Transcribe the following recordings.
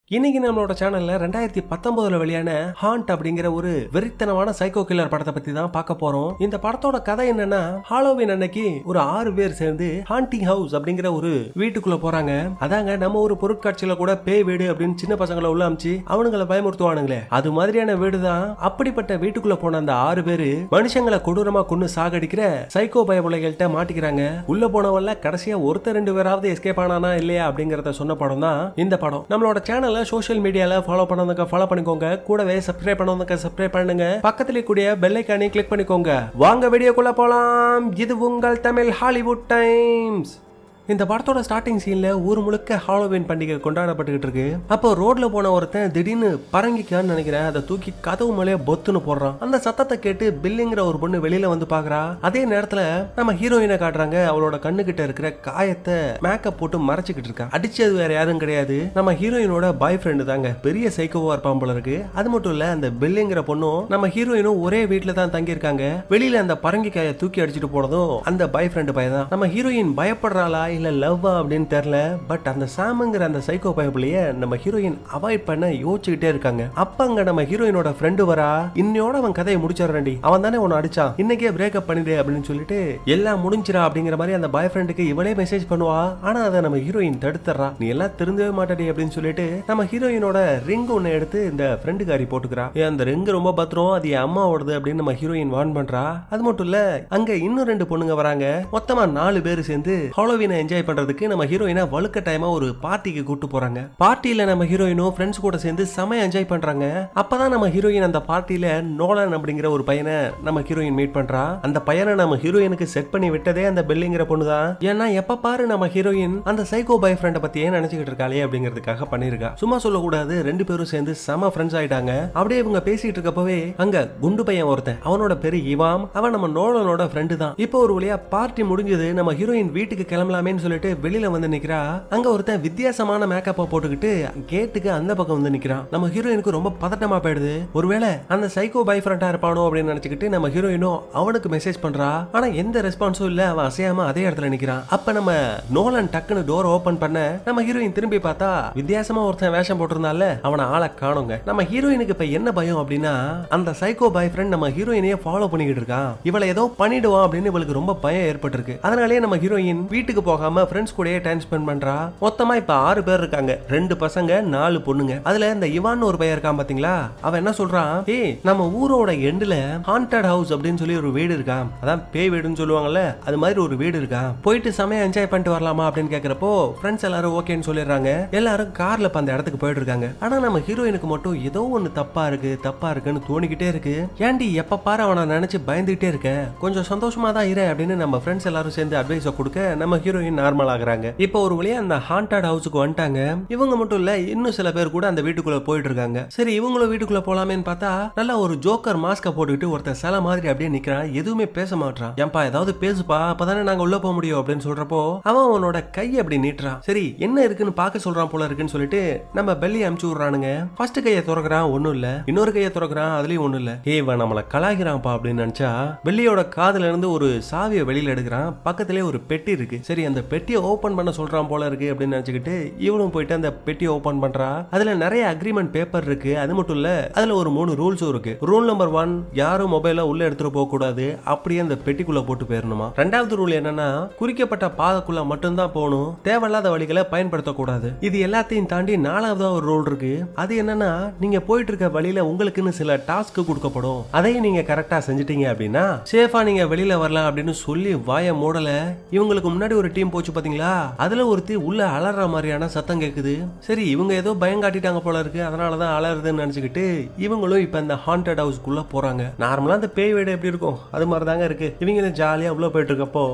இன்னைக்கு நம்மளோட சேனல்ல ரெண்டாயிரத்தி பத்தொன்பதுல வெளியான ஹாண்ட் அப்படிங்கிற ஒரு வெறித்தனமான சைக்கோ கில்லர் படத்தை பத்தி தான் பார்க்க போறோம் இந்த படத்தோட கதை என்னன்னா ஹாலோவின் அன்னைக்கு ஒரு ஆறு பேர் சேர்ந்து ஹாண்டிங் ஹவுஸ் அப்படிங்கிற ஒரு வீட்டுக்குள்ள போறாங்க அதாங்க நம்ம ஒரு பொருட்காட்சியில கூட பேய் வீடு அப்படின்னு சின்ன பசங்களை உள்ள அமிச்சு அவனுங்களை பயமுறுத்துவானுங்களே அது மாதிரியான வீடு தான் அப்படிப்பட்ட வீட்டுக்குள்ள போன அந்த ஆறு பேரு மனுஷங்களை கொடூரமா கொண்டு சாகடிக்கிற சைக்கோ பயபுலைகள்கிட்ட மாட்டிக்கிறாங்க உள்ள போனவல்ல கடைசியா ஒருத்தர் ரெண்டு பேராவது எஸ்கேப் ஆனானா இல்லையா அப்படிங்கறத சொன்ன படம் தான் இந்த படம் நம்மளோட சேனல்ல சோஷியல் மீடியால ஃபாலோ பண்ணவங்க ஃபாலோ பண்ணிக்கோங்க கூடவே சப்ஸ்கிரைப் பண்ணவங்க சப்ஸ்கிரைப் பண்ணுங்க பக்கத்துல கூடிய பெல் ஐக்கானே கிளிக் பண்ணிக்கோங்க வாங்க வீடியோக்குள்ள போலாம் இது உங்கள் தமிழ் ஹாலிவுட் டைம்ஸ் இந்த படத்தோட ஸ்டார்டிங் சீன்ல ஊர் முழுக்க ஹாலோவின் பண்டிகை கொண்டாடப்பட்டுக்கிட்டு இருக்கு அப்போ ரோட்ல போன ஒருத்தன் திடீர்னு பரங்கிக்கான்னு நினைக்கிறேன் அதை தூக்கி கதவு மேலே பொத்துன்னு போடுறான் அந்த சத்தத்தை கேட்டு பில்லிங்கிற ஒரு பொண்ணு வெளியில வந்து பாக்குறா அதே நேரத்துல நம்ம ஹீரோயினை காட்டுறாங்க அவளோட கண்ணுகிட்ட இருக்கிற காயத்தை மேக்கப் போட்டு மறைச்சிக்கிட்டு இருக்கா அடிச்சது வேற யாரும் கிடையாது நம்ம ஹீரோயினோட பாய் ஃப்ரெண்டு தாங்க பெரிய சைக்கோவா இருப்பான் போல இருக்கு அது மட்டும் இல்ல அந்த பில்லிங்கிற பொண்ணும் நம்ம ஹீரோயினும் ஒரே வீட்டுல தான் தங்கி இருக்காங்க வெளியில அந்த பரங்கிக்காயை தூக்கி அடிச்சிட்டு போனதும் அந்த பாய் ஃப்ரெண்டு பையன் தான் நம்ம ஹீரோயின் பயப்படுறாளா இல்ல லவ்வா அப்படின்னு தெரியல பட் அந்த சாமுங்கிற அந்த சைக்கோ பயப்புலைய நம்ம ஹீரோயின் அவாய்ட் பண்ண யோசிச்சுக்கிட்டே இருக்காங்க அப்ப அங்க நம்ம ஹீரோயினோட ஃப்ரெண்டு வரா இன்னையோட அவன் கதையை முடிச்சிடறாண்டி அவன் தானே உன்னை அடிச்சான் இன்னைக்கே பிரேக்கப் பண்ணிடு அப்படின்னு சொல்லிட்டு எல்லாம் முடிஞ்சிரா அப்படிங்கிற மாதிரி அந்த பாய் ஃப்ரெண்டுக்கு இவளே மெசேஜ் பண்ணுவா ஆனா அதை நம்ம ஹீரோயின் தடுத்துறா நீ எல்லாம் திருந்தவே மாட்டடி அப்படின்னு சொல்லிட்டு நம்ம ஹீரோயினோட ரிங் ஒன்னு எடுத்து இந்த ஃப்ரெண்டுக்காரி போட்டுக்கிறா ஏன் அந்த ரிங் ரொம்ப பத்திரம் அது என் அம்மாவோடது அப்படின்னு நம்ம ஹீரோயின் வார்ன் பண்றா அது மட்டும் இல்ல அங்க இன்னும் ரெண்டு பொண்ணுங்க வராங்க மொத்தமா நாலு பேர் சேர்ந்து ஹாலோவீனை என்ஜாய் பண்றதுக்கு நம்ம ஹீரோயினை வழுக்க டைமா ஒரு பார்ட்டிக்கு கூட்டு போறாங்க பார்ட்டியில நம்ம ஹீரோயினும் ஃப்ரெண்ட்ஸ் கூட சேர்ந்து செம என்ஜாய் பண்றாங்க அப்பதான் நம்ம ஹீரோயின் அந்த பார்ட்டியில நோலன் அப்படிங்கிற ஒரு பையனை நம்ம ஹீரோயின் மீட் பண்றா அந்த பையனை நம்ம ஹீரோயினுக்கு செட் பண்ணி விட்டதே அந்த பெல்லிங்கிற பொண்ணு தான் ஏன்னா எப்ப பாரு நம்ம ஹீரோயின் அந்த சைக்கோ பாய் ஃப்ரெண்டை பத்தியே நினைச்சுக்கிட்டு இருக்காளே அப்படிங்கிறதுக்காக பண்ணிருக்கா சும்மா சொல்லக்கூடாது ரெண்டு பேரும் சேர்ந்து செம ஃப்ரெண்ட்ஸ் ஆயிட்டாங்க அப்படியே இவங்க பேசிட்டு இருக்கப்பவே அங்க குண்டு பையன் ஒருத்தன் அவனோட பேரு இவாம் அவன் நம்ம நோலனோட ஃப்ரெண்டு தான் இப்போ ஒரு வழியா பார்ட்டி முடிஞ்சது நம்ம ஹீரோயின் வீட்டுக்கு கிளம்பலாமேன்னு சொல்லிட்டு வெளியில வந்து நிக்கிறா அங்க ஒருத்தன் வித்தியாசமான மேக்கப்பை போட்டுக்கிட்டு கேட்டுக்கு அந்த பக்கம் வந்து நிக்கிறான் நம்ம ஹீரோயினுக்கு ரொம்ப பதட்டமா போயிடுது ஒருவேளை அந்த சைக்கோ பாய் ஃப்ரெண்டா இருப்பானோ அப்படின்னு நினைச்சுக்கிட்டு நம்ம ஹீரோயினும் அவனுக்கு மெசேஜ் பண்றா ஆனா எந்த ரெஸ்பான்ஸும் இல்ல அவன் அசையாம அதே இடத்துல நிக்கிறான் அப்ப நம்ம நோலன் டக்குன்னு டோர் ஓபன் பண்ண நம்ம ஹீரோயின் திரும்பி பார்த்தா வித்தியாசமா ஒருத்தன் வேஷம் போட்டிருந்தால அவனை ஆளை காணுங்க நம்ம ஹீரோயினுக்கு இப்ப என்ன பயம் அப்படின்னா அந்த சைக்கோ பாய் ஃப்ரெண்ட் நம்ம ஹீரோயினையே ஃபாலோ பண்ணிக்கிட்டு இருக்கான் இவளை ஏதோ பண்ணிடுவான் அப்படின்னு இவளுக்கு ரொம்ப பயம் ஏற்பட்டிருக்கு அதனாலேயே நம்ம ஹீரோயின் வீட்டுக்கு போகாம ஃப்ரெண்ட்ஸ் கூடயே டைம் ஸ்பெண்ட் பண்றா மொத்தமா இப்ப ஆறு பேர் இருக்காங்க ரெண்டு பசங்க நாலு பொண்ணுங்க அதுல இந்த இவான் ஒரு பையன் இருக்கான் பாத்தீங்களா அவன் என்ன சொல்றான் ஏய் நம்ம ஊரோட எண்டுல ஹாண்டட் ஹவுஸ் அப்படின்னு சொல்லி ஒரு வீடு இருக்கான் அதான் பேய் வீடுன்னு சொல்லுவாங்கல்ல அது மாதிரி ஒரு வீடு இருக்கா போயிட்டு செமையா என்ஜாய் பண்ணிட்டு வரலாமா அப்படின்னு கேக்குறப்போ ஃப்ரெண்ட்ஸ் எல்லாரும் ஓகேன்னு சொல்லிடுறாங்க எல்லாரும் கார்ல இப்ப அந்த இடத்துக்கு போயிட்டு இருக்காங்க ஆனா நம்ம ஹீரோயினுக்கு மட்டும் ஏதோ ஒண்ணு தப்பா இருக்கு தப்பா இருக்குன்னு தோணிக்கிட்டே இருக்கு ஏன்டி எப்ப பாரு அவனை நினைச்சு பயந்துகிட்டே இருக்க கொஞ்சம் சந்தோஷமா தான் இரு அப்படின்னு நம்ம ஃப்ரெண்ட்ஸ் எல்லாரும் சேர்ந்து அட்வைஸ கொடுக்க நம்ம ஹீரோயின் நார்மல் ஆகுறாங்க இப்போ ஒரு வழியா அந்த ஹாண்டட் ஹவுஸுக்கு வந்துட்டாங்க இவங்க மட்டும் இல்ல இன்னும் சில பேர் கூட அந்த வீட்டுக்குள்ள போயிட்டு இருக்காங்க சரி இவங்களும் வீட்டுக்குள்ள போலாமேன்னு பார்த்தா நல்லா ஒரு ஜோக்கர் மாஸ்க போட்டுக்கிட்டு ஒருத்தன் சில மாதிரி அப்படியே நிக்கிறான் எதுவுமே பேச மாட்டான் ஏன்பா ஏதாவது பேசுப்பா அப்பதானே நாங்க உள்ள போக முடியும் அப்படின்னு சொல்றப்போ அவன் அவனோட கை அப்படி நீட்டுறான் சரி என்ன இருக்குன்னு பார்க்க சொல்றான் போல இருக்குன்னு சொல்லிட்டு நம்ம பெல்லி அமுச்சு விடுறானுங்க ஃபர்ஸ்ட் கையை திறக்கிறான் ஒண்ணும் இல்ல இன்னொரு கையை திறக்கிறான் அதுலயும் ஒண்ணும் இல்ல ஏய் இவன் நம்மள கலாகிறான்ப்பா அப்படின்னு நினைச்சா வெள்ளியோட காதுல இருந்து ஒரு சாவியை வெளியில எடுக்கிறான் பக்கத்திலே ஒரு பெட்டி இருக்கு சரி அந்த பெட்டியை ஓபன் பண்ண சொல்றான் போல இருக்கு அப்படின்னு நினைச்சுக்கிட்டு இவனும் போயிட்டு அந்த பெட்டியை ஓபன் பண்றா அதுல நிறைய அக்ரிமெண்ட் பேப்பர் இருக்கு அது மட்டும் இல்ல அதுல ஒரு மூணு ரூல்ஸும் இருக்கு ரூல் நம்பர் ஒன் யாரும் மொபைல உள்ள எடுத்துட்டு போக கூடாது அப்படியே அந்த பெட்டிக்குள்ள போட்டு போயிடணுமா ரெண்டாவது ரூல் என்னன்னா குறிக்கப்பட்ட பாதைக்குள்ள மட்டும்தான் போகணும் தேவையில்லாத வழிகளை பயன்படுத்தக்கூடாது இது எல்லாத்தையும் தாண்டி நாலாவதா ஒரு ரூல் இருக்கு அது என்னன்னா நீங்க போயிட்டு இருக்க வழியில உங்களுக்குன்னு சில டாஸ்க் கொடுக்கப்படும் அதையும் நீங்க கரெக்டா செஞ்சுட்டீங்க அப்படின்னா சேஃபா நீங்க வெளியில வரலாம் அப்படின்னு சொல்லி வாய மூடல இவங்களுக்கு முன்னாடி ஒரு டீம் போச்சு பாத்தீங்களா அதுல ஒருத்தி உள்ள அலற மாதிரியான சத்தம் கேக்குது சரி இவங்க ஏதோ பயம் காட்டிட்டாங்க போல இருக்கு அதனாலதான் அலறுதுன்னு நினைச்சுக்கிட்டு இவங்களும் இப்ப இந்த ஹாண்டட் ஹவுஸ்க்குள்ள போறாங்க நார்மலா அந்த பேய் வீடு எப்படி இருக்கும் அது மாதிரி தாங்க இருக்கு இவங்க ஜாலியா உள்ள போயிட்டு இருக்கப்போ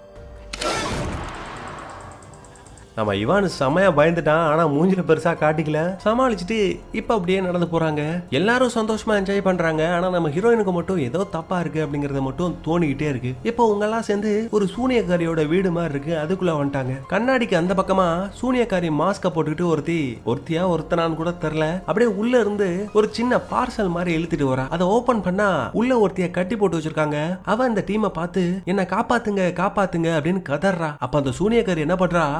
நம்ம இவான் செமையா பயந்துட்டான் ஆனா மூஞ்சில பெருசா காட்டிக்கல சமாளிச்சுட்டு இப்ப அப்படியே நடந்து போறாங்க எல்லாரும் சந்தோஷமா என்ஜாய் பண்றாங்க ஆனா நம்ம ஹீரோயினுக்கு மட்டும் ஏதோ தப்பா இருக்கு அப்படிங்கறத மட்டும் தோணிக்கிட்டே இருக்கு இப்போ உங்க எல்லாம் சேர்ந்து ஒரு சூனியக்காரியோட வீடு மாதிரி இருக்கு அதுக்குள்ள வந்துட்டாங்க கண்ணாடிக்கு அந்த பக்கமா சூனியக்காரி மாஸ்க போட்டுக்கிட்டு ஒருத்தி ஒருத்தியா ஒருத்தனான்னு கூட தெரியல அப்படியே உள்ள இருந்து ஒரு சின்ன பார்சல் மாதிரி இழுத்துட்டு வரா அதை ஓபன் பண்ணா உள்ள ஒருத்திய கட்டி போட்டு வச்சிருக்காங்க அவ இந்த டீமை பார்த்து என்ன காப்பாத்துங்க காப்பாத்துங்க அப்படின்னு கதறா அப்ப அந்த சூனியக்காரி என்ன பண்றா நல்லா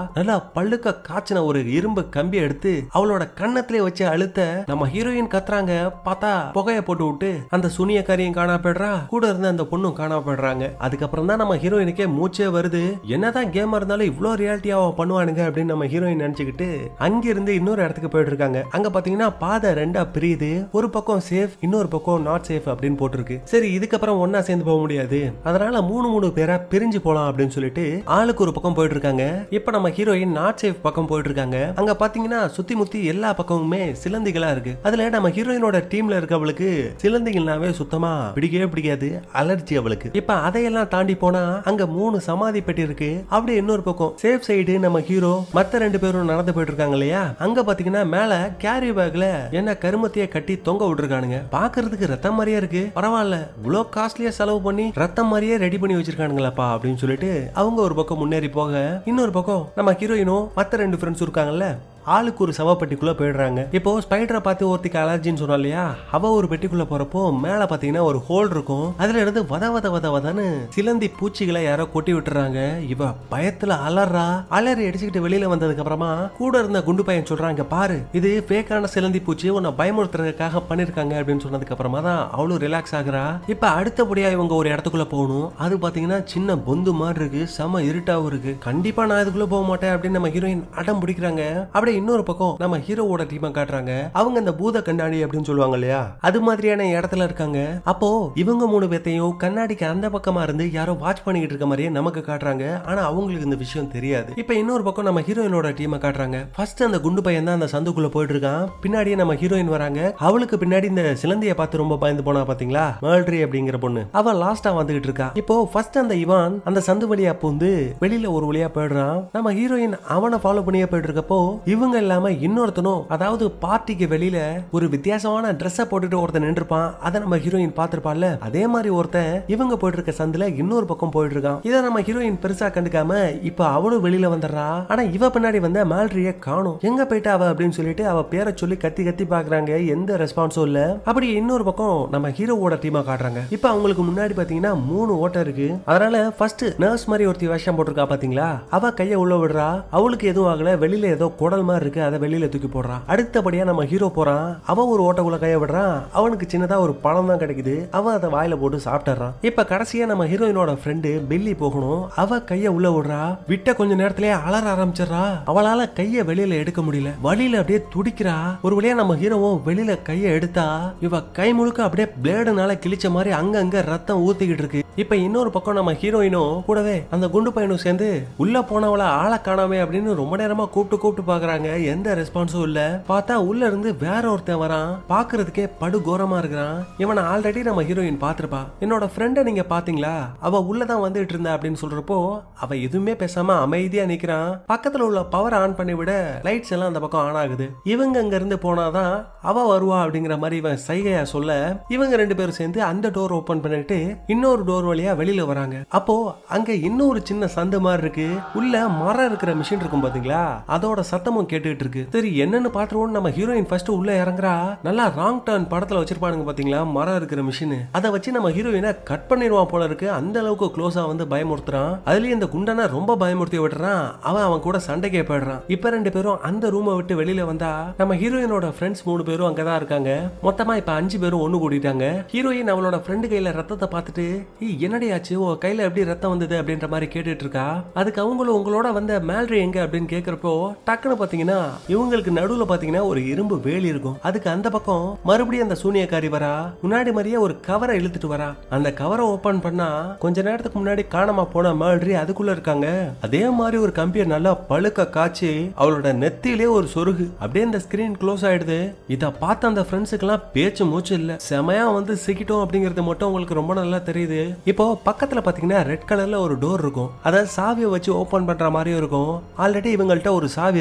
பழுக்க காய்ச்சின ஒரு இரும்பு கம்பி எடுத்து அவளோட கன்னத்திலே வச்சு அழுத்த நம்ம ஹீரோயின் கத்துறாங்க பார்த்தா புகைய போட்டு விட்டு அந்த சுனியக்காரியும் காணா போயிடுறா கூட இருந்த அந்த பொண்ணும் காணா போயிடுறாங்க அதுக்கப்புறம் தான் நம்ம ஹீரோயினுக்கே மூச்சே வருது என்னதான் கேமா இருந்தாலும் இவ்வளோ ரியாலிட்டியாவா பண்ணுவானுங்க அப்படின்னு நம்ம ஹீரோயின் நினைச்சுக்கிட்டு அங்கிருந்து இன்னொரு இடத்துக்கு போயிட்டு இருக்காங்க அங்க பாத்தீங்கன்னா பாதை ரெண்டா பிரியுது ஒரு பக்கம் சேஃப் இன்னொரு பக்கம் நாட் சேஃப் அப்படின்னு போட்டிருக்கு சரி இதுக்கப்புறம் ஒன்னா சேர்ந்து போக முடியாது அதனால மூணு மூணு பேரா பிரிஞ்சு போலாம் அப்படின்னு சொல்லிட்டு ஆளுக்கு ஒரு பக்கம் போயிட்டு இருக்காங்க இப்ப நம்ம ஹீரோயின் நாட் சேஃப் பக்கம் போயிட்டு இருக்காங்க அங்க பாத்தீங்கன்னா சுத்தி முத்தி எல்லா பக்கமுமே சிலந்திகளா இருக்கு அதுல நம்ம ஹீரோயினோட டீம்ல இருக்கவளுக்கு சிலந்திகள்னாவே சுத்தமா பிடிக்கவே பிடிக்காது அலர்ஜி அவளுக்கு இப்ப அதையெல்லாம் தாண்டி போனா அங்க மூணு சமாதி பெட்டி இருக்கு அப்படியே இன்னொரு பக்கம் சேஃப் சைடு நம்ம ஹீரோ மத்த ரெண்டு பேரும் நடந்து போயிட்டு இருக்காங்க இல்லையா அங்க பாத்தீங்கன்னா மேல கேரி பேக்ல என்ன கருமத்தையே கட்டி தொங்க விட்டுருக்கானுங்க பாக்குறதுக்கு ரத்தம் மாதிரியே இருக்கு பரவாயில்ல இவ்வளோ காஸ்ட்லியா செலவு பண்ணி ரத்தம் மாதிரியே ரெடி பண்ணி வச்சிருக்கானுங்களாப்பா அப்படின்னு சொல்லிட்டு அவங்க ஒரு பக்கம் முன்னேறி போக இன்னொரு பக்கம் நம்ம ஹீரோயினும் மத்த ரெண்டு ஃப்ரெண்ட்ஸ் இருக்காங்கல்ல ஆளுக்கு ஒரு சவப்பெட்டிக்குள்ள போயிடுறாங்க இப்போ ஸ்பைடரை பார்த்து ஒருத்திக்கு அலர்ஜின்னு சொன்னா இல்லையா அவ ஒரு பெட்டிக்குள்ள போறப்போ மேல பாத்தீங்கன்னா ஒரு ஹோல் இருக்கும் அதுல இருந்து வத வத வத வதன்னு சிலந்தி பூச்சிகளை யாரோ கொட்டி விட்டுறாங்க இவ பயத்துல அலறா அலறி அடிச்சுக்கிட்டு வெளியில வந்ததுக்கு அப்புறமா கூட இருந்த குண்டு பையன் சொல்றாங்க பாரு இது ஃபேக்கான சிலந்தி பூச்சி உன்னை பயமுறுத்துறதுக்காக பண்ணிருக்காங்க அப்படின்னு சொன்னதுக்கு அப்புறமா தான் அவளும் ரிலாக்ஸ் ஆகுறா இப்ப அடுத்தபடியா இவங்க ஒரு இடத்துக்குள்ள போகணும் அது பாத்தீங்கன்னா சின்ன பொந்து மாதிரி இருக்கு செம இருட்டாவும் இருக்கு கண்டிப்பா நான் இதுக்குள்ள போக மாட்டேன் அப்படின்னு நம்ம ஹீரோயின் அடம் பிடிக்கிறாங்க அப்படியே இன்னொரு பக்கம் நம்ம ஹீரோவோட டீமை காட்டுறாங்க அவங்க இந்த பூத கண்ணாடி அப்படின்னு சொல்லுவாங்க இல்லையா அது மாதிரியான இடத்துல இருக்காங்க அப்போ இவங்க மூணு பேத்தையும் கண்ணாடிக்கு அந்த பக்கமா இருந்து யாரோ வாட்ச் பண்ணிக்கிட்டு இருக்க மாதிரியே நமக்கு காட்டுறாங்க ஆனா அவங்களுக்கு இந்த விஷயம் தெரியாது இப்ப இன்னொரு பக்கம் நம்ம ஹீரோயினோட டீமை காட்டுறாங்க ஃபர்ஸ்ட் அந்த குண்டு பையன் தான் அந்த சந்துக்குள்ள போயிட்டு இருக்கான் பின்னாடியே நம்ம ஹீரோயின் வராங்க அவளுக்கு பின்னாடி இந்த சிலந்தியை பார்த்து ரொம்ப பயந்து போனா பாத்தீங்களா மேல்ட்ரி அப்படிங்கிற பொண்ணு அவ லாஸ்டா வந்துகிட்டு இருக்கா இப்போ ஃபர்ஸ்ட் அந்த இவான் அந்த சந்து வழியா பூந்து வெளியில ஒரு வழியா போயிடுறான் நம்ம ஹீரோயின் அவனை ஃபாலோ பண்ணியே போயிட்டு இருக்கப்போ இவங்க இல்லாம இன்னொருத்தனும் அதாவது பார்ட்டிக்கு வெளியில ஒரு வித்தியாசமான ட்ரெஸ்ஸை போட்டுட்டு ஒருத்தன் நின்றுப்பான் அதை நம்ம ஹீரோயின் பார்த்திருப்பாள்ல அதே மாதிரி ஒருத்தன் இவங்க போயிட்டு இருக்க சந்துல இன்னொரு பக்கம் போயிட்டு இருக்கான் இதை நம்ம ஹீரோயின் பெருசா கண்டுக்காம இப்ப அவளும் வெளியில வந்துடுறா ஆனா இவ பின்னாடி வந்த மேல்ரிய காணும் எங்க போயிட்டா அவ அப்படின்னு சொல்லிட்டு அவ பேரை சொல்லி கத்தி கத்தி பாக்குறாங்க எந்த ரெஸ்பான்ஸும் இல்ல அப்படி இன்னொரு பக்கம் நம்ம ஹீரோவோட டீமா காட்டுறாங்க இப்ப அவங்களுக்கு முன்னாடி பாத்தீங்கன்னா மூணு ஓட்டம் இருக்கு அதனால ஃபர்ஸ்ட் நர்ஸ் மாதிரி ஒருத்தி வேஷம் போட்டிருக்கா பாத்தீங்களா அவ கைய உள்ள விடுறா அவளுக்கு எதுவும் ஆகல வெளியில ஏதோ குடல் மாதிரி இருக்கு அதை வெளியில தூக்கி போடுறான் அடுத்தபடியா நம்ம ஹீரோ போறான் அவன் ஒரு ஓட்டக்குள்ள கைய விடுறான் அவனுக்கு சின்னதா ஒரு பழம் தான் கிடைக்குது அவன் அதை வாயில போட்டு சாப்பிட்டுறான் இப்ப கடைசியா நம்ம ஹீரோயினோட ஃப்ரெண்டு பெல்லி போகணும் அவ கைய உள்ள விடுறா விட்ட கொஞ்ச நேரத்திலேயே அலற ஆரம்பிச்சிடுறா அவளால கைய வெளியில எடுக்க முடியல வழியில அப்படியே துடிக்கிறா ஒரு வழியா நம்ம ஹீரோவும் வெளியில கைய எடுத்தா இவ கை முழுக்க அப்படியே பிளேடுனால கிழிச்ச மாதிரி அங்கங்க ரத்தம் ஊத்திக்கிட்டு இருக்கு இப்ப இன்னொரு பக்கம் நம்ம ஹீரோயினும் கூடவே அந்த குண்டு பையனும் சேர்ந்து உள்ள போனவள ஆளை காணாமே அப்படின்னு ரொம்ப நேரமா கூப்பிட்டு கூப்பிட்டு பாக்குறாங்க எந்த ரெஸ்பான்ஸும் இல்ல பார்த்தா உள்ள இருந்து வேற ஒருத்தன் வரான் பாக்குறதுக்கே படு கோரமா இருக்கிறான் இவனை ஆல்ரெடி நம்ம ஹீரோயின் பாத்திருப்பா என்னோட ஃப்ரெண்டை நீங்க பாத்தீங்களா அவ உள்ளதான் வந்துட்டு இருந்தா அப்படின்னு சொல்றப்போ அவ எதுவுமே பேசாம அமைதியா நிக்கிறான் பக்கத்துல உள்ள பவர் ஆன் பண்ணி விட லைட்ஸ் எல்லாம் அந்த பக்கம் ஆன் ஆகுது இவங்க அங்க இருந்து போனாதான் அவ வருவா அப்படிங்கிற மாதிரி இவன் சைகையா சொல்ல இவங்க ரெண்டு பேரும் சேர்ந்து அந்த டோர் ஓபன் பண்ணிட்டு இன்னொரு டோர் வழியா வெளியில வராங்க அப்போ அங்க இன்னொரு சின்ன சந்து மாதிரி இருக்கு உள்ள மரம் இருக்கிற மிஷின் இருக்கும் பாத்தீங்களா அதோட சத்தமும் கேட்டுட்டு இருக்கு சரி என்னன்னு பாத்துருவோம் நம்ம ஹீரோயின் ஃபர்ஸ்ட் உள்ள இறங்குறா நல்லா ராங் டர்ன் படத்துல வச்சிருப்பானுங்க பாத்தீங்களா மரம் இருக்கிற மிஷின் அதை வச்சு நம்ம ஹீரோயினை கட் பண்ணிடுவான் போல இருக்கு அந்த அளவுக்கு க்ளோஸா வந்து பயமுறுத்துறான் அதுலயும் இந்த குண்டனை ரொம்ப பயமுறுத்தி விட்டுறான் அவன் அவன் கூட சண்டைக்கே போயிடுறான் இப்ப ரெண்டு பேரும் அந்த ரூமை விட்டு வெளியில வந்தா நம்ம ஹீரோயினோட ஃப்ரெண்ட்ஸ் மூணு பேரும் அங்கதான் இருக்காங்க மொத்தமா இப்ப அஞ்சு பேரும் ஒண்ணு கூட்டிட்டாங்க ஹீரோயின் அவளோட ஃப்ரெண்டு கையில ரத்தத்தை பார்த்துட்டு "ஏய், என்னடி ஆச்சு உன் கையில எப்படி ரத்தம் வந்தது அப்படின்ற மாதிரி கேட்டுட்டு இருக்கா அதுக்கு அவங்களும் உங்களோட வந்த மேல்ரி எங்க அப்படின்னு கேக்குறப்போ டக்குன்னு பாத்தீங்கன்னா இவங்களுக்கு நடுவுல பாத்தீங்கன்னா ஒரு இரும்பு வேலி இருக்கும் அதுக்கு அந்த பக்கம் மறுபடியும் அந்த சூனியக்காரி வரா முன்னாடி மாதிரியே ஒரு கவரை இழுத்துட்டு வரா அந்த கவரை ஓபன் பண்ணா கொஞ்ச நேரத்துக்கு முன்னாடி காணாம போன மேல்ரி அதுக்குள்ள இருக்காங்க அதே மாதிரி ஒரு கம்பியை நல்லா பழுக்க காய்ச்சி அவளோட நெத்தியிலே ஒரு சொருகு அப்படியே இந்த ஸ்கிரீன் க்ளோஸ் ஆயிடுது இத பார்த்த அந்த ஃப்ரெண்ட்ஸுக்கெல்லாம் பேச்சு மூச்சு இல்ல செமையா வந்து சிக்கிட்டோம் அப்படிங்கிறது மட்டும் உங்களுக்கு ரொம்ப நல்லா தெரியுது இப்போ பக்கத்துல பாத்தீங்கன்னா ரெட் கலர்ல ஒரு டோர் இருக்கும் அதை சாவியை வச்சு ஓபன் பண்ற மாதிரியும் இருக்கும் ஆல்ரெடி இவங்கள்ட்ட ஒரு சாவி இருக்கும் ஸ்டார்ட்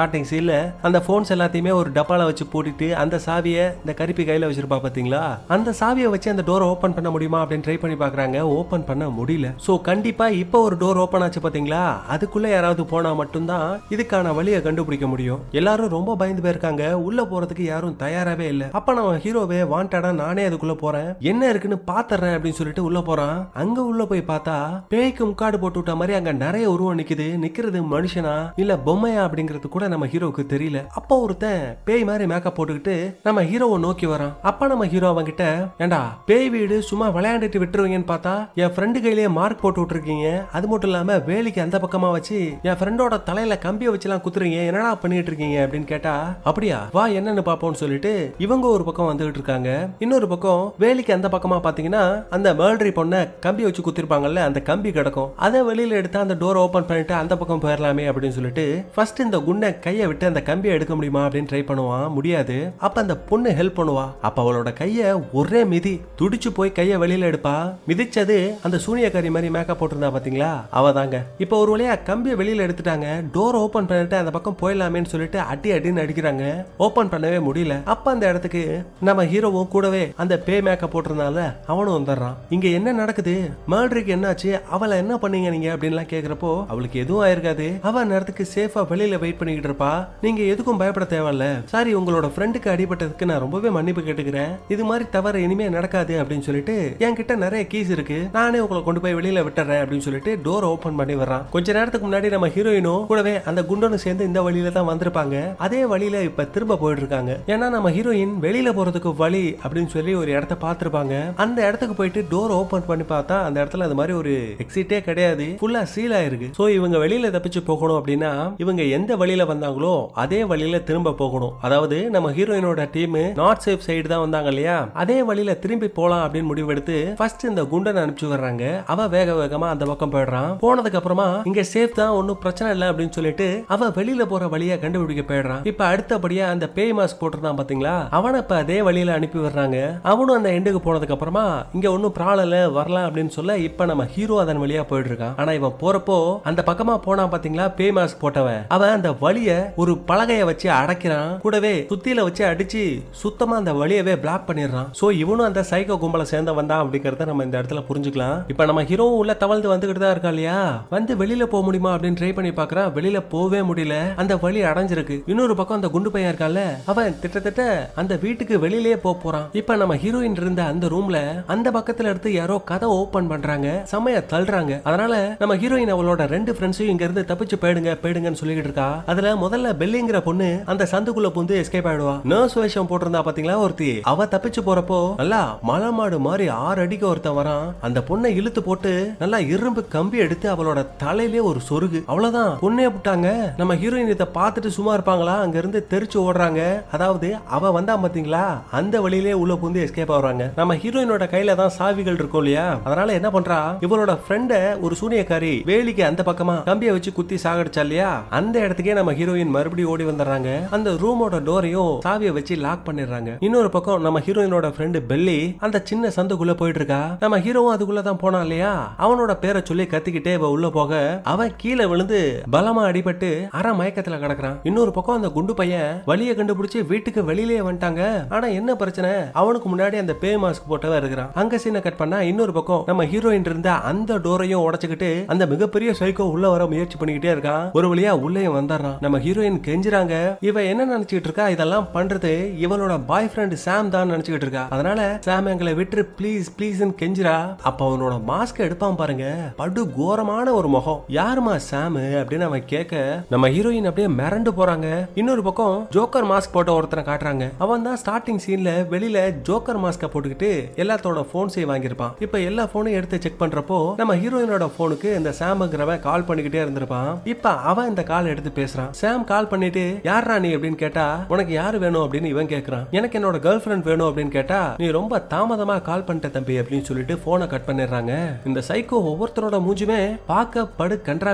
ஸ்டார்டிங் சீன்ல அந்த போன்ஸ் எல்லாத்தையுமே ஒரு டப்பால வச்சு பூட்டிட்டு அந்த சாவியை இந்த கருப்பி கையில வச்சிருப்பா பாத்தீங்களா அந்த சாவியை வச்சு அந்த டோரை ஓபன் பண்ண முடியுமா அப்படின்னு ட்ரை பண்ணி பாக்குறாங்க ஓபன் பண்ண முடியல சோ கண்டிப்பா இப்போ ஒரு டோர் ஓபன் ஆச்சு பாத்தீங்களா அதுக்குள்ள யாராவது போனா மட்டும்தான் இதுக்கான வழியை கண்டுபிடிக்க முடியும் எல்லாரும் ரொம்ப பயந்து போயிருக்காங்க உள்ள போறதுக்கு யாரும் தயாராவே இல்ல அப்ப நம்ம ஹீரோவே வாண்டடா நானே அதுக்குள்ள போறேன் என்ன இருக்குன்னு பாத்துறேன் அப்படின்னு சொல்லிட்டு உள்ள போறான் அங்க உள்ள போய் பார்த்தா பேய்க்கு முக்காடு போட்டு விட்ட மாதிரி அங்க நிறைய உருவம் நிக்குது நிக்கிறது மனுஷனா இல்ல பொம்மையா அப்படிங்கிறது கூட நம்ம ஹீரோவுக்கு தெரியல அப்போ ஒருத்தன் பேய் மாதிரி மேக்கப் போட்டுக்கிட்டு நம்ம ஹீரோவை நோக்கி வரான் அப்ப நம்ம ஹீரோ அவன்கிட்ட ஏண்டா பேய் வீடு சும்மா விளையாண்டுட்டு விட்டுருவீங்கன்னு பார்த்தா என் ஃப்ரெண்டு கையிலேயே மார்க் போட்டு விட்டுருக்கீங்க அது மட்டும் இல்லாம வேலிக்கு அந்த பக்கமா வச்சு என் ஃப்ரெண்டோட தலையில கம்பியை வச்சுலாம் குத்துறீங்க என்னடா பண்ணிட்டு இருக்கீங்க அப்படின்னு கேட்டா அப்படியா வா என்னன்னு பாப்போம்னு சொல்லிட்டு இவங்க ஒரு பக்கம் வந்துகிட்டு இருக்காங்க இன்னொரு பக்கம் வேலிக்கு அந்த பக்கமா பாத்தீங்கன்னா அந்த மேல்ட்ரி பொண்ணை கம்பி வச்சு குத்திருப்பாங்கல்ல அந்த கம்பி கிடக்கும் அதை வெளியில எடுத்து அந்த டோர் ஓபன் பண்ணிட்டு அந்த பக்கம் போயிடலாமே அப்படின்னு சொல்லிட்டு ஃபர்ஸ்ட் இந்த குண்டை கையை விட்டு அந்த கம்பியை எடுக்க முடியுமா அப்படின்னு ட்ரை பண்ணுவான் முடியாது அப்ப அந்த பொண்ணு ஹெல்ப் பண்ணுவா அப்ப அவளோட கைய ஒரே மிதி துடிச்சு போய் கையை வெளியில எடுப்பா மிதிச்சது அந்த சூனியக்காரி மாதிரி மேக்கப் போட்டிருந்தா பாத்தீங்களா அவ தாங்க இப்ப ஒரு வழியா கம்பியை வெளியில எடுத்துட்டாங்க டோர் ஓபன் பண்ணிட்டு அந்த பக்கம் போயிடலாமேன்னு சொல்லிட்டு அடி அடின்னு அடிக்கிறாங்க ஓபன் பண்ணவே முடியல அப்ப அந்த இடத்துக்கு நம்ம ஹீரோவும் கூடவே அந்த பே மேக்கப் போட்டிருந்தால அவனும் வந்துடுறான் இங்க என்ன நடக்குது மர்டருக்கு என்னாச்சு அவளை என்ன பண்ணீங்க நீங்க அப்படின்லாம் கேக்குறப்போ அவளுக்கு எதுவும் ஆயிருக்காது அவ நேரத்துக்கு சேஃபா வெளியில வெயிட் பண்ணிக்கிட்டு இருப்பா நீங்க எதுக்கும் பயப்பட தேவையில்ல சாரி உங்களோட ஃப்ரெண்டுக்கு அடிபட்டதுக்கு நான் ரொம்பவே மன்னிப்பு கேட்டுக்கிறேன் இது மாதிரி தவறு இனிமே நடக்காது அப்படின்னு சொல்லிட்டு என்கிட்ட நிறைய கீஸ் இருக்கு நானே உங்களை கொண்டு போய் வெளியில விட்டுறேன் அப்படின்னு சொல்லிட்டு டோர் ஓபன் பண்ணி வர்றான் கொஞ்ச நேரத்துக்கு முன்னாடி நம்ம ஹீரோயினும் கூடவே அந்த குண்டனும் சேர்ந்து இந்த வழியில தான் வந்திருப்பாங்க அதே வழியில இப்ப திரும்ப போயிட்டு இருக்காங்க ஏன்னா நம்ம ஹீரோயின் வெளியில போறதுக்கு வழி அப்படின்னு சொல்லி ஒரு இடத்த பார்த்திருப்பாங்க அந்த இடத்துக்கு போயிட்டு டோர் ஓபன் பண்ணி பார்த்தா அந்த இடத்துல அது மாதிரி ஒரு எக்ஸிட்டே கிடையாது ஃபுல்லா சீல் ஆயிருக்கு சோ இவங்க வெளியில தப்பிச்சு போகணும் அப்படின்னா இவங்க எந்த வழியில வந்தாங்களோ அதே வழியில திரும்ப போகணும் அதாவது நம்ம ஹீரோயினோட டீம் நார்த் சேஃப் சைடு தான் வந்தாங்க இல்லையா அதே வழியில திரும்பி போலாம் அப்படின்னு முடிவெடுத்து ஃபர்ஸ்ட் இந்த குண்டனை அனுப்பிச்சு வர்றாங்க அவ வேக வேகமா அந்த பக்கம் போயிடுறான் போனதுக்கு அப்புறமா இங்க சேஃப் தான் ஒன்னும் பிரச்சனை இல்லை அப்படின்னு சொல்லிட்டு அவ வெளியில போற வழியை கண்டுபிடிக்க போயிடுறான் இப்ப அடுத்தபடியா அந்த பேய் மாஸ்க் போட்டிருந்தான் பாத்தீங்களா அவனை இப்ப அதே வழியில அனுப்பி வர்றாங்க அவனும் அந்த எண்டுக்கு போனதுக்கு அப்புறமா இங்க ஒன்னும் ப்ராப்ளம் இல்ல வரலாம் அப்படின்னு சொல்ல இப்ப நம்ம ஹீரோ அதன் வழியா போயிட்டு இருக்கான் ஆனா இவன் போறப்போ அந்த பக்கமா போனா பாத்தீங்களா பேய் மாஸ்க் போட்டவன் அவன் அந்த வழிய ஒரு பலகைய வச்சு அடைக்கிறான் கூடவே சுத்தியில வச்சு அடிச்சு சுத்தமா அந்த வழியவே பிளாக் பண்ணிடுறான் சோ இவனும் அந்த சைக்கோ கும்பலை சேர்ந்தவன் தான் அப்படிங்கறத நம்ம இந்த இடத்துல புரிஞ்சுக்கலாம் இப்ப நம்ம ஹீரோ உள்ள தவழ்ந்து வந்துகிட்டு தான் இருக்கா இல்லையா வந்து வெளியில போக முடியுமா அப்படின்னு ட்ரை பண்ணி பாக்குறான் வெளியில போகவே முடியல அந்த வழி அடைஞ்சிருக்கு இன்னொரு பக்கம் அந்த குண்டு பையன் இருக்கான்ல அவன் கிட்டத்தட்ட அந்த வீட்டுக்கு வெளியிலேயே போக போறான் இப்ப நம்ம ஹீரோயின் இருந்த அந்த ரூம்ல அந்த பக்கத்துல எடுத்து யாரோ கதை ஓபன் பண்றாங்க செமைய தள்ளுறாங்க அதனால நம்ம ஹீரோயின் அவளோட ரெண்டு ஃப்ரெண்ட்ஸையும் இங்க இருந்து தப்பிச்சு போயிடுங்க போயிடுங்கன்னு சொல்லிட்டு இருக்கா அதுல முதல்ல பெல்லிங்கிற பொண்ணு அந்த சந்துக்குள்ள புந்து எஸ்கேப் ஆயிடுவா நர்ஸ் வேஷம் போட்டிருந்தா பாத்தீங்களா ஒருத்தி அவ தப்பிச்சு போறப்போ நல்லா மலை மாடு மாதிரி ஆறு அடிக்கு ஒருத்தன் வரான் அந்த பொண்ணை இழுத்து போட்டு நல்லா இரும்பு கம்பி எடுத்து அவளோட தலையிலே ஒரு சொருகு அவ்வளவுதான் பொண்ணே விட்டாங்க நம்ம ஹீரோயின் இதை பார்த்துட்டு சும்மா இருப்பாங்களா அங்க இருந்து தெரிச்சு ஓடுறாங்க அதாவது அவ வந்தா பாத்தீங்களா அந்த வழியிலே உள்ள புந்து எஸ்கேப் ஆகுறாங்க நம்ம ஹீரோயினோட கையில தான் சாவிகள் இருக்கும் இல்லையா அதனால என்ன பண்றா இவளோட ஃப்ரெண்ட ஒரு சூனியக்காரி வேலிக்கு அந்த பக்கமா கம்பியை வச்சு குத்தி சாகடிச்சா இல்லையா அந்த இடத்துக்கே நம்ம ஹீரோயின் மறுபடியும் ஓடி வந்துடுறாங்க அந்த ரூமோட டோரையும் சாவியை வச்சு லாக் பண்ணிடுறாங்க இன்னொரு பக்கம் நம்ம ஹீரோயினோட ஃப்ரெண்டு பெல்லி அந்த சின்ன சந்துக்குள்ள போயிட்டு இருக்கா நம்ம ஹீரோவும் அதுக்குள்ள தான் போனான் இல்லையா அவனோட பேரை சொல்லி கத்திக்கிட்டே இவ உள்ள போக அவன் கீழே விழுந்து பலமா அடிபட்டு அரை மயக்கத்துல கிடக்குறான் இன்னொரு பக்கம் அந்த குண்டு பையன் வழியை கண்டுபிடிச்சு வீட்டுக்கு வெளியிலேயே வந்துட்டாங்க ஆனா என்ன பிரச்சனை அவனுக்கு முன்னாடி அந்த பே மாஸ்க் போட்டவன் இருக்கிறான் அங்க சீனை கட் பண்ணா இன்னொரு பக்கம் நம்ம ஹீரோயின் இருந்த அந்த டோரையும் உடைச்சுக்கிட்டு அந்த மிகப்பெரிய சைக்கோ உள்ள வர முயற்சி பண்ணிக்கிட்டே இருக்கான் ஒரு வழியா உள்ளேயும் வந்துடுறான் நம்ம ஹீரோயின் கெஞ்சுறாங்க இவ என்ன நினைச்சுக்கிட்டு இருக்கா இதெல்லாம் பண்றது இவளோட பாய் ஃப்ரெண்ட் சாம் தான் நினைச்சுக்கிட்டு இருக்கா அதனால சாம் எங்களை விட்டு ப்ளீஸ் ப்ளீஸ் கெஞ்சுறா அப்ப அவனோட மாஸ்க் எடுப்பான் பாருங்க படு கோரமான ஒரு முகம் யாருமா சாம் அப்படின்னு அவன் கேட்க நம்ம ஹீரோயின் அப்படியே மிரண்டு போறாங்க இன்னொரு பக்கம் ஜோக்கர் மாஸ்க் போட்ட ஒருத்தனை காட்டுறாங்க அவன் தான் ஸ்டார்டிங் சீன்ல வெளியில ஜோக்கர் மாஸ்க போட்டுக்கிட்டு எல்லாத்தோட போன்ஸையும் வாங்கியிருப்பான் இப்ப எல்லா போனையும் எடுத்து செக் பண்றப்போ நம்ம ஹீரோயினோட போனுக்கு இந்த சாம்ங்கிறவன் கால் பண்ணிக்கிட்டே இருந்திருப்பான் இப்ப அவன் இந்த கால் எடுத்து பேசுறான் சாம் கால் பண்ணிட்டு யாரா நீ அப்படின்னு கேட்டா உனக்கு யாரு வேணும் அப்படின்னு இவன் கேக்குறான் எனக்கு என்னோட கேர்ள் ஃபிரெண்ட் வேணும் அப்படின்னு கேட்டா நீ ரொம்ப தாமதமா கால் பண்ணிட்ட தம்பி அப்படின்னு சொல்லிட்டு போனை கட் பண்ணிடுறாங்க இந்த சைக்கோ ஒவ்வொருத்தரோட மூஞ்சுமே பார்க்க படு கன்றாவியா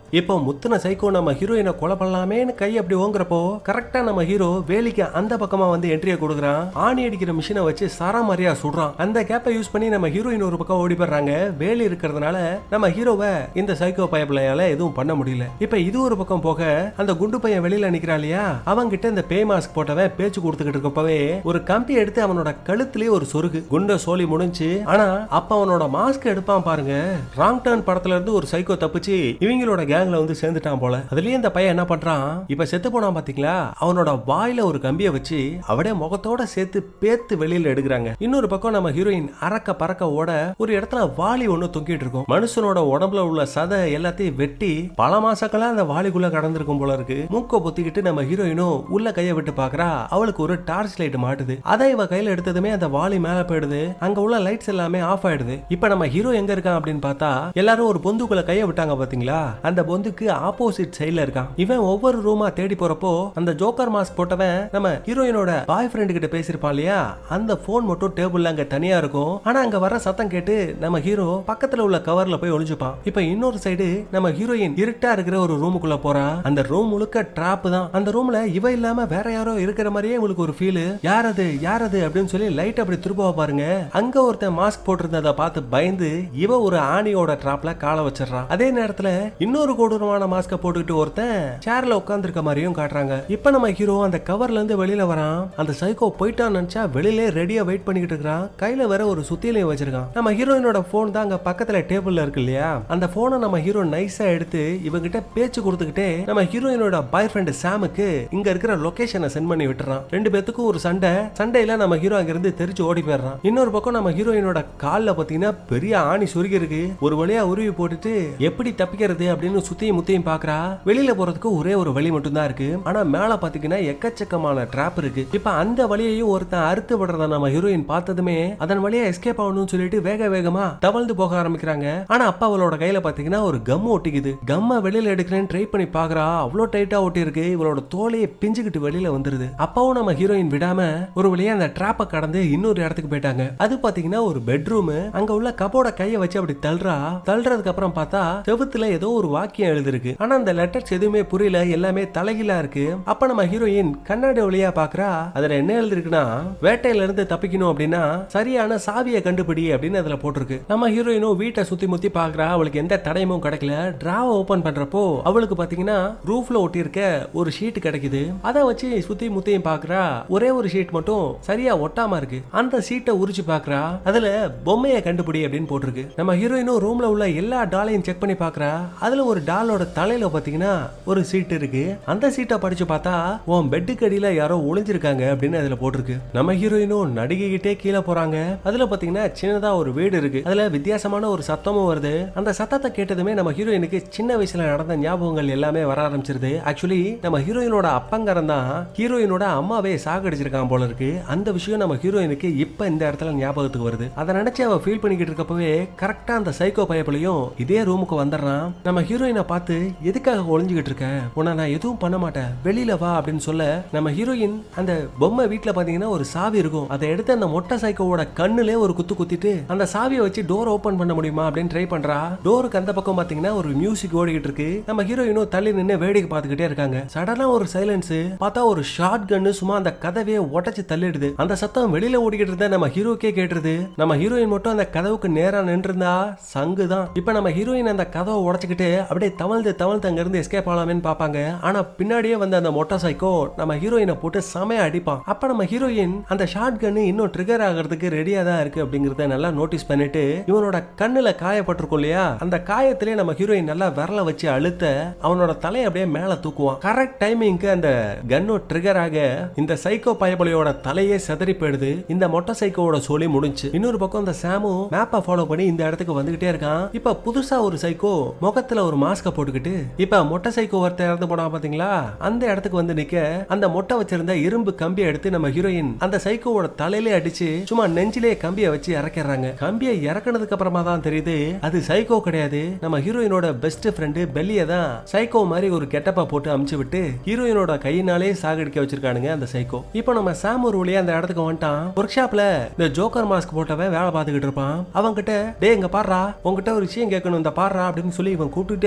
இப்போ முத்துன சைக்கோ நம்ம ஹீரோயினை கொலை பண்ணலாமேன்னு கை அப்படி ஓங்குறப்போ கரெக்டா நம்ம ஹீரோ வேலிக்கு அந்த பக்கமா வந்து என்ட்ரியை கொடுக்குறான் ஆணி அடிக்கிற மிஷினை வச்சு சரமாரியா சுடுறான் அந்த கேப்பை யூஸ் பண்ணி நம்ம ஹீரோயின் ஒரு பக்கம் ஓடி போடுறாங்க வேலி இருக்கிறதுனால நம்ம ஹீரோவை இந்த சைக்கோ பயப்பிள்ளையால எதுவும் பண்ண முடியல இப்ப இது ஒரு பக்கம் போக அந்த குண்டு பையன் வெளியில நிக்கிறான் இல்லையா அவன் கிட்ட இந்த பே மாஸ்க் போட்டவன் பேச்சு கொடுத்துக்கிட்டு இருக்கப்பவே ஒரு கம்பி எடுத்து அவனோட கழுத்திலே ஒரு சொருகு குண்ட சோலி முடிஞ்சு ஆனா அப்ப அவனோட மாஸ்க் எடுப்பான் பாருங்க ராங் டர்ன் படத்துல இருந்து ஒரு சைக்கோ தப்பிச்சு இவங்களோட கேங்ல வந்து சேர்ந்துட்டான் போல அதுலயே இந்த பையன் என்ன பண்றான் இப்ப செத்து போனான் பாத்தீங்களா அவனோட வாயில ஒரு கம்பியை வச்சு அவடே முகத்தோட சேர்த்து பேத்து வெளியில எடுக்கிறாங்க இன்னொரு பக்கம் நம்ம ஹீரோயின் அறக்க பறக்க ஓட ஒரு இடத்துல வாளி ஒண்ணு தொங்கிட்டு இருக்கும் மனுஷனோட உடம்புல உள்ள சதை எல்லாத்தையும் வெட்டி பல மாசங்களா அந்த வாளிக்குள்ள கடந்திருக்கும் போல இருக்கு மூக்க பொத்திக்கிட்டு நம்ம ஹீரோயினும் உள்ள கைய விட்டு பாக்குறா அவளுக்கு ஒரு டார்ச் லைட் மாட்டுது அதை இவ கையில எடுத்ததுமே அந்த வாளி மேல போயிடுது அங்க உள்ள லைட்ஸ் எல்லாமே ஆஃப் ஆயிடுது இப்ப நம்ம ஹீரோ எங்க இருக்கான் அப்படின்னு பார்த்தா எல்லாரும் ஒரு பொந்துக்குள்ள கைய விட்டாங்க பாத்தீங்களா அந்த பொந்துக்கு ஆப்போசிட் சைடுல இருக்கான் இவன் ஒவ்வொரு ரூமா தேடி போறப்போ அந்த ஜோக்கர் மாஸ்க் போட்டவன் நம்ம ஹீரோயினோட பாய் ஃப்ரெண்டு கிட்ட பேசியிருப்பான் இல்லையா அந்த போன் மட்டும் டேபிள்ல அங்க தனியா இருக்கும் ஆனா அங்க வர சத்தம் கேட்டு நம்ம ஹீரோ பக்கத்துல உள்ள கவர்ல போய் ஒளிஞ்சுப்பான் இப்ப இன்னொரு சைடு நம்ம ஹீரோயின் இருட்டா இருக்கிற ஒரு ரூமுக்குள்ள போறா அந்த ரூம் முழுக்க ட்ராப் தான் அந்த ரூம்ல இவ இல்லாம வேற யாரோ இருக்கிற மாதிரியே உங்களுக்கு ஒரு ஃபீல் யார் அது யார் அது அப்படின்னு சொல்லி லைட் அப்படி திரும்ப பாருங்க அங்க ஒருத்தன் மாஸ்க் போட்டிருந்ததை பார்த்து பயந்து இவ ஒரு ஆணியோட ட்ராப்ல காலை வச்சிடறான் அதே நேரத்துல இன்னொரு கொடூரமான மாஸ்க போட்டுக்கிட்டு ஒருத்தன் சேர்ல உட்கார்ந்திருக்க மாதிரியும் காட்டுறாங்க இப்ப நம்ம ஹீரோ அந்த கவர்ல இருந்து வெளியில வரான் அந்த சைக்கோ போயிட்டான்னு நினைச்சா வெளியிலே ரெடியா வெயிட் பண்ணிக்கிட்டு இருக்கிறான் கையில வேற ஒரு சுத்திலையும் வச்சிருக்கான் நம்ம ஹீரோயினோட போன் தான் அங்க பக்கத்துல டேபிள்ல இருக்கு இல்லையா அந்த போனை நம்ம ஹீரோ நைஸா எடுத்து இவங்கிட்ட பேச்சு கொடுத்துக்கிட்டே நம்ம ஹீரோயினோட பாய் ஃப்ரெண்ட் சாமுக்கு இங்க இருக்கிற லொகேஷனை சென்ட் பண்ணி விட்டுறான் ரெண்டு பேத்துக்கும் ஒரு சண்டை சண்டையில நம்ம ஹீரோ அங்க இருந்து தெரிச்சு ஓடி போயிடுறான் இன்னொரு பக்கம் நம்ம ஹீரோயினோட கால்ல பாத்தீங்கன்னா பெரிய ஆணி சுருகி இருக்கு ஒரு வழியா உருவி போட்டுட்டு எப்படி தப்பிக்கிறது அப்படின்னு சுத்தியும் முத்தியும் பாக்குறா வெளியில போறதுக்கு ஒரே ஒரு வழி மட்டும் தான் இருக்கு ஆனா மேல பாத்தீங்கன்னா எக்கச்சக்கமான ட்ராப் இருக்கு இப்ப அந்த வழியையும் ஒருத்தன் அறுத்து விடுறத நம்ம ஹீரோயின் பார்த்ததுமே அதன் வழியா எஸ்கேப் ஆகணும்னு சொல்லிட்டு வேக வேகமா தவழ்ந்து போக ஆரம்பிக்கிறாங்க ஆனா அப்ப அவளோட கையில பாத்தீங்கன்னா ஒரு கம் ஒட்டிக்குது கம்ம வெளியில எடுக்கிறேன்னு ட்ரை பண்ணி பாக்குறா அவ்வளோ டைட்டா ஒட்டி இருக்கு இவளோட தோலையை பிஞ்சுக்கிட்டு வெளியில வந்துருது அப்பவும் நம்ம ஹீரோயின் விடாம ஒரு வழியா அந்த ட்ராப்பை கடந்து இன்னொரு இடத்துக்கு போயிட்டாங்க அது பாத்தீங்கன்னா ஒரு பெட்ரூம் அங்க உள்ள கபோட கையை வச்சு அப்படி தள்ளுறா தள்ளுறதுக்கு அப்புறம் பார்த்தா செவுத்துல ஏதோ ஒரு வாக்கியம் எழுதிருக்கு ஆனா அந்த லெட்டர்ஸ் எதுவுமே புரியல எல்லாமே தலைகீழா இருக்கு அப்ப நம்ம ஹீரோயின் கண்ணாடி வழியா பாக்குறா அதுல என்ன எழுதிருக்குன்னா வேட்டையில இருந்து தப்பிக்கணும் அப்படின்னா சரியான சாவியை கண்டுபிடி அப்படின்னு அதுல போட்டிருக்கு நம்ம ஹீரோயினும் வீட்டை சுத்தி முத்தி பாக்குறா அவளுக்கு எந்த தடயமும் கிடைக்கல டிராவை ஓபன் பண்றப்போ அவளுக்கு பாத்தீங்கன்னா ரூஃப்ல ஒட்டி இருக்க ஒரு ஷீட் கிடைக்குது அதை வச்சு சுத்தி முத்தியும் பாக்குறா ஒரே ஒரு ஷீட் மட்டும் சரியா ஒட்டாம இருக்கு அந்த சீட்டை உரிச்சு பாக்குறா அதுல பொம்மையை கண்டுபிடி அப்படின்னு போட்டிருக்கு நம்ம ஹீரோயினும் ரூம்ல உள்ள எல்லா டாலையும் செக் பண்ணி பாக்குறா அதுல ஒரு டாலோட தலையில பாத்தீங்கன்னா ஒரு சீட் இருக்கு அந்த சீட்டை படிச்சு பார்த்தா உன் பெட்டுக்கு அடியில யாரோ ஒளிஞ்சிருக்காங்க அப்படின்னு அதுல போட்டிருக்கு நம்ம ஹீரோயினும் நடிகைகிட்டே கீழே போறாங்க அதுல பாத்தீங்கன்னா சின்னதா ஒரு வீடு இருக்கு அதுல வித்தியாசமான ஒரு சத்தமும் வருது அந்த சத்தத்தை கேட்டதுமே நம்ம ஹீரோயினுக்கு சின்ன வயசுல நடந்த ஞாபகங்கள் எல்லாமே வர ஆரம்பிச்சிருது ஆக்சுவலி நம்ம ஹீரோயினோட அப்பங்கரன் தான் ஹீரோயினோட அம்மாவே சாகடிச்சிருக்கான் போல இருக்கு அந்த விஷயம் நம்ம ஹீரோயினுக்கு இப்ப இந்த இடத்துல ஞாபகத்துக்கு வருது அதை நினைச்சு அவ ஃபீல் பண்ணிக்கிட்டு இருக்கப்பவே கரெக்டா அந்த சைக்கோ பயப்பிலையும் இதே ரூமுக்கு வந்துடுறான் நம்ம ஹீரோயினை பார்த்து எதுக்காக ஒளிஞ்சுக்கிட்டு இருக்க உன்னை நான் எதுவும் பண்ண மாட்டேன் வெளியில வா அப்படின்னு சொல்ல நம்ம ஹீரோயின் அந்த பொம்மை வீட்ல பாத்தீங்கன்னா ஒரு சாவி இருக்கும் அதை எடுத்து அந்த மொட்டை சைக்கோவோட கண்ணுலே ஒரு குத்து குத்திட்டு அந்த சாவியை வச்சு டோர் ஓபன் பண்ண முடியுமா அப்படின்னு ட்ரை பண்றா டோருக்கு அந்த பக்கம் பாத்தீங்கன்னா ஒரு மியூசிக் ஓடிக்கிட்டு இருக்கு நம்ம ஹீரோயினும் தள்ளி நின்று வேடிக்கை பார்த்துக்கிட்டே இருக்காங்க சடனா ஒரு சைலன்ஸ் பார்த்தா ஒரு ஷார்ட் கன்னு சும்மா அந்த கதவையே உடைச்சு தள்ளிடுது அந்த சத்தம் வெளியில ஓடிக்கிட்டு இருந்தா நம்ம ஹீரோக்கே கேட்டுருது நம்ம ஹீரோயின் மட்டும் அந்த கதவுக்கு நேரா நின்றுருந்தா சங்கு தான் இப்ப நம்ம ஹீரோயின் அந்த கதவை உடைச்சுக்கிட்டு அப்படியே தவழ்ந்து தவழ்ந்து அங்க இருந்து எஸ்கேப் ஆகலாமேன்னு பாப்பாங்க ஆனா பின்னாடியே வந்த அந்த மொட்டை சைக்கோ நம்ம ஹீரோயினை போட்டு செமையா அடிப்பான் அப்ப நம்ம ஹீரோயின் அந்த ஷார்ட் கன்னு இன்னும் ட்ரிகர் ஆகிறதுக்கு ரெடியா தான் இருக்கு அப்படிங்கறத நல்லா நோட்டீஸ் பண்ணிட்டு இவனோட கண்ணுல காயப்பட்டிருக்கும் இல்லையா அந்த காயத்திலே நம்ம ஹீரோயின் நல்லா விரல வச்சு அழுத்த அவனோட தலையை அப்படியே மேல தூக்குவான் கரெக்ட் டைமிங்க்கு அந்த கன்னு ட்ரிகர் ஆக இந்த சைக்கோ பயபலியோட தலையே செதறி போயிடுது இந்த மொட்டை சைக்கோவோட சொல்லி முடிஞ்சு இன்னொரு பக்கம் இந்த சாமும் மேப்பை ஃபாலோ பண்ணி இந்த இடத்துக்கு வந்துகிட்டே இருக்கான் இப்ப புதுசா ஒரு சைக்கோ முகத்துல ஒரு மாஸ்க போட்டுக்கிட்டு இப்ப மொட்டை சைக்கோ ஒருத்தர் இறந்து போனா பாத்தீங்களா அந்த இடத்துக்கு வந்து நிக்க அந்த மொட்டை வச்சிருந்த இரும்பு கம்பியை எடுத்து நம்ம ஹீரோயின் அந்த சைக்கோவோட தலையிலே அடிச்சு சும்மா நெஞ்சிலே கம்பியை வச்சு இறக்கிடுறாங்க கம்பியை இறக்குனதுக்கு அப்புறமா தான் தெரியுது அது சைக்கோ கிடையாது நம்ம ஹீரோயினோட பெஸ்ட் ஃப்ரெண்டு பெல்லிய தான் சைக்கோ மாதிரி ஒரு கெட்டப்பா போட்டு அமுச்சு விட்டு ஹீரோயினோட கையினாலே சாகடிக்க வச்சிருக்கானுங்க அந்த சைக்கோ இப்போ நம்ம சாம் ஒரு வழியா அந்த இடத்துக்கு வந்துட்டான் ஒர்க் ஷாப்ல இந்த ஜோக்கர் மாஸ்க் போட்டவன் வேலை பார்த்துக்கிட்டு இருப்பான் அவன் கிட்ட டே இங்க பாடுறா உங்ககிட்ட ஒரு விஷயம் கேட்கணும் இந்த பாடுறா அப்படின்னு சொல்லி இவன் கூப்பிட்டுட்டே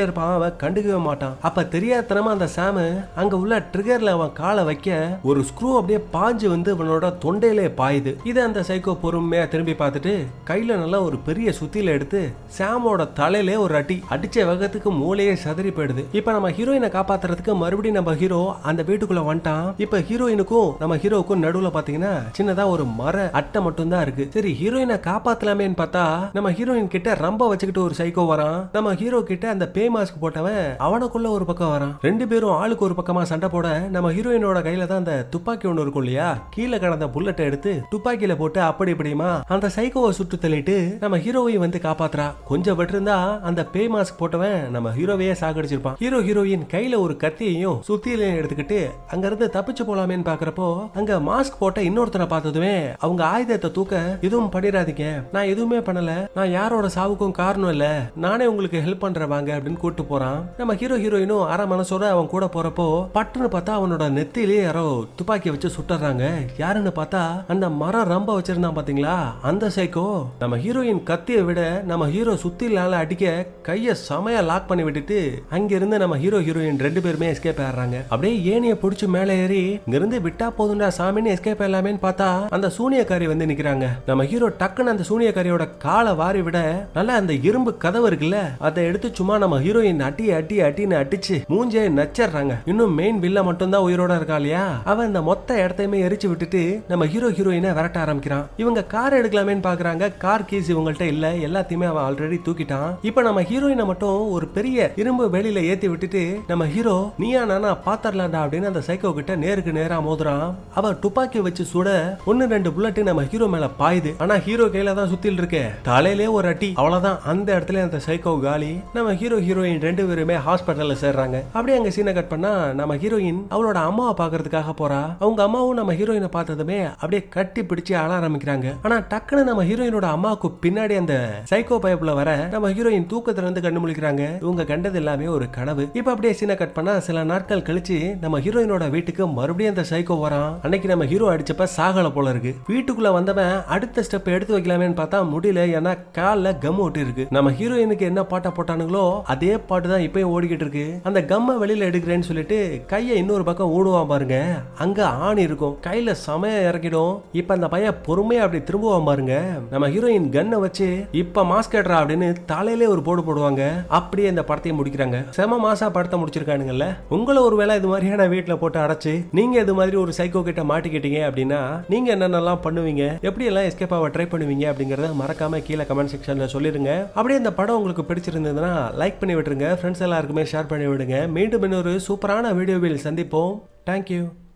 இருப்பான் அவன் கண்டுக்கவே மாட்டான் அப்ப தெரியாதனமா அந்த சாமு அங்க உள்ள ட்ரிகர்ல அவன் காலை வைக்க ஒரு ஸ்க்ரூ அப்படியே பாஞ்சு வந்து அவனோட தொண்டையிலே பாயுது இதை அந்த சைக்கோ பொறுமையா திரும்பி பார்த்துட்டு கையில நல்லா ஒரு பெரிய சுத்தியில எடுத்து சாமோட தலையிலே ஒரு அடி அடிச்ச வேகத்துக்கு மூளையே சதறி போயிடுது இப்ப நம்ம ஹீரோயினை காப்பாத்துறதுக்கு மறுபடியும் நம்ம ஹீரோ அந்த வீட்டுக்குள்ள வந்துட்டான் இப்ப ஹீரோயினுக்கும் நம்ம ஹீரோவுக்கும் நடுவுல பாத்தீங்கன்னா சின்னதா ஒரு மர அட்டை மட்டும் தான் இருக்கு சரி ஹீரோயினை காப்பாத்தலாமேன்னு பார்த்தா நம்ம ஹீரோயின் கிட்ட ரம்ப வச்சுக்கிட்டு ஒரு சைக்கோ வரான் நம்ம ஹீரோ கிட்ட அந்த பே மாஸ்க் போட்டவன் அவனுக்குள்ள ஒரு பக்கம் வரான் ரெண்டு பேரும் ஆளுக்கு ஒரு பக்கமா சண்டை போட நம்ம ஹீரோயினோட கையில தான் அந்த துப்பாக்கி ஒண்ணு இருக்கும் இல்லையா கீழே கடந்த புல்லட்டை எடுத்து துப்பாக்கியில போட்டு அப்படி இப்படியுமா அந்த சைக்கோவை சுட்டு தள்ளிட்டு நம்ம ஹீரோவையும் வந்து காப்பாத்துறா கொஞ்சம் விட்டுருந்தா அந்த பே மாஸ்க் போட்டவன் நம்ம ஹீரோவையே சாகடிச்சிருப்பான் ஹீரோ ஹீரோயின் கையில ஒரு கத்தியையும் சுத்தியிலையும் எடுத்துக்கிட்டு அங்க இருந்து தப்பிச்சு போலாமேன்னு பாக்குறப்போ அங்க மாஸ்க் போட்ட இன்னொருத்தனை பார்த்ததுமே அவங்க ஆயுதத்தை தூக்க எதுவும் பண்ணிடாதீங்க நான் எதுவுமே பண்ணல நான் யாரோட சாவுக்கும் காரணம் இல்ல நானே உங்களுக்கு ஹெல்ப் பண்றேன் வாங்க அப்படின்னு கூட்டு போறான் நம்ம ஹீரோ ஹீரோயினும் அரை மனசோட அவன் கூட போறப்போ பட்டுன்னு பார்த்தா அவனோட நெத்தியிலே யாரோ துப்பாக்கி வச்சு சுட்டுறாங்க யாருன்னு பார்த்தா அந்த மரம் ரம்ப வச்சிருந்தான் பாத்தீங்களா அந்த சைக்கோ நம்ம ஹீரோயின் கத்தியை விட நம்ம ஹீரோ சுத்திலால அடிக்க கைய செமையா லாக் பண்ணி விட்டுட்டு அங்க இருந்து நம்ம ஹீரோ ஹீரோயின் ரெண்டு பேருமே எஸ்கேப் ஆயிடுறாங்க அப்படியே ஏனிய புடிச்சு மேலே ஏறி இங்க இருந்து விட்டா போதும்டா சாமின்னு எஸ்கேப் ஆயிடலாமேன்னு பார்த்தா அந்த சூனியக்காரி வந்து நிக்கிறாங்க நம்ம ஹீரோ டக்குன்னு அந்த சூனியக்காரியோட காலை வாரி விட நல்லா அந்த இரும்பு கதவு இருக்குல்ல அதை எடுத்து சும்மா நம்ம ஹீரோயின் அட்டி அட்டி அட்டின்னு அடிச்சு மூஞ்சே நச்சிடுறாங்க இன்னும் மெயின் வில்ல மட்டும் தான் உயிரோட இருக்கா இல்லையா அவன் இந்த மொத்த இடத்தையுமே எரிச்சு விட்டுட்டு நம்ம ஹீரோ ஹீரோயினை விரட்ட ஆரம்பிக்கிறான் இவங்க கார் எடுக்கலாமேன்னு பாக்குறாங்க கார் கீஸ் இவங்கள்ட்ட இல்ல எல்லாத்தையுமே அவன் ஆல்ரெடி தூக்கிட்டான் இப்போ நம்ம ஹீரோயினை மட்டும் ஒரு பெரிய இரும்பு வெளியில ஏத்தி விட்டுட்டு நம்ம ஹீரோ நீயா நானா பாத்தரலாண்டா அப்படின்னு அந்த சைக்கோ கிட்ட நேருக்கு நேரா மோதுறான் அவ துப்பாக்கி வச்சு சுட ஒன்னு ரெண்டு புல்லட் நம்ம ஹீரோ மேல பாயுது ஆனா ஹீரோ கையில தான் சுத்தில் இருக்கு தலையிலே ஒரு அட்டி அவ்வளவுதான் அந்த இடத்துல அந்த சைக்கோ காலி நம்ம ஹீரோ ஹீரோயின் ரெண்டு பேருமே ஹாஸ்பிட்டல்ல சேர்றாங்க அப்படியே அங்க சீனை கட் பண்ணா நம்ம ஹீரோயின் அவளோட அம்மாவை பாக்குறதுக்காக போறா அவங்க அம்மாவும் நம்ம ஹீரோயினை பார்த்ததுமே அப்படியே கட்டி பிடிச்சு அழ ஆரம்பிக்கிறாங்க ஆனா டக்குன்னு நம்ம ஹீரோயினோட அம்மாவுக்கு பின்னாடி அந்த சைக்கோ பைப்ல வர நம்ம ஹீரோயின் தூக்கத்துல இருந்து கண்ணு முழிக்கிறாங்க இவங்க கண்டது எல்லாமே ஒரு கனவு இப்ப அப்படியே சீனை கட் பண்ணா சில நாட்கள் கழிச்சு நம்ம ஹீரோயினோட வீட்டுக்கு மறுபடியும் அந்த சைக்கோ வரான் அன்னைக்கு நம்ம ஹீரோ அடிச்சப்ப சாகல போல இருக்கு வீட்டுக்குள்ள வந்தவன் அடுத்த ஸ்டெப் எடுத்து வைக்கலாமேன்னு பார்த்தா முடியல ஏன்னா கால்ல கம் ஒட்டி இருக்கு நம்ம ஹீரோயினுக்கு என்ன பாட்டை போட்டானுங்களோ அதே பாட்டு தான் இப்பயும் ஓடிக்கிட்டு இருக்கு அந்த கம்மை வெளியில எடுக்கிறேன்னு சொல்லிட்டு கையை இன்னொரு பக்கம் ஊடுவான் பாருங்க அங்க ஆணி இருக்கும் கையில சமய இறக்கிடும் இப்ப அந்த பையன் பொறுமையா அப்படி திரும்புவான் பாருங்க நம்ம ஹீரோயின் கன்னை வச்சு இப்ப மாஸ்க் எடுறா அப்படின்னு தலையிலே ஒரு போடு போடுவாங்க அப்படியே இந்த படத்தையும் முடிக்கிறாங்க செம மாசா படத்தை முடிச்சிருக்கானுங்கல்ல உங்களை ஒரு வேளை இது மாதிரியான வீட்டுல போட்டு அடைச்சு நீங்க இது மாதிரி ஒரு சைக்கோ கிட்ட மாட்டிக்கிட்டீங்க அப்படின்னா நீங்க என்னென்னலாம் பண்ணுவீங்க எப்படி எல்லாம் எஸ்கேப் ஆக ட்ரை பண்ணுவீங்க அப்படிங்கறத மறக்காம கீழே கமெண்ட் செக்ஷன்ல சொல்லிருங்க அப்படியே இந்த படம் உங்களுக்கு பிடிச்சிருந்ததுன்னா லைக் பண்ணி விட்டுருங்க ஃப்ரெண்ட்ஸ் எல்லாருக்குமே ஷேர் பண்ணி விடுங்க மீண்டும் இன்னொரு சூப்பரான வீடியோவில் சந்திப்போம் தேங்க்யூ